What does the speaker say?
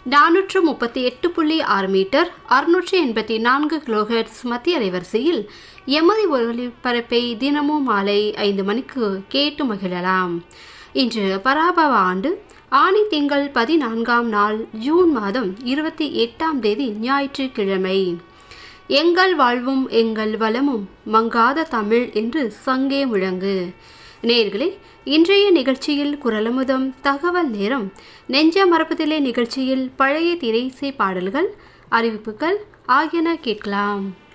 நானூற்று முப்பத்தி எட்டு புள்ளி ஆறு மீட்டர் அறுநூற்றி எண்பத்தி நான்கு கிலோஹெர்ட்ஸ் மத்திய அலைவரிசையில் எமது ஒலிபரப்பை தினமும் மாலை ஐந்து மணிக்கு கேட்டு மகிழலாம் இன்று பராபவ ஆண்டு ஆணி திங்கள் பதினான்காம் நாள் ஜூன் மாதம் இருபத்தி எட்டாம் தேதி ஞாயிற்றுக்கிழமை எங்கள் வாழ்வும் எங்கள் வளமும் மங்காத தமிழ் என்று சங்கே முழங்கு நேர்களே இன்றைய நிகழ்ச்சியில் குரலமுதம் தகவல் நேரம் நெஞ்ச மரபுதிலே நிகழ்ச்சியில் பழைய திரைசை பாடல்கள் அறிவிப்புகள் ஆகியன கேட்கலாம்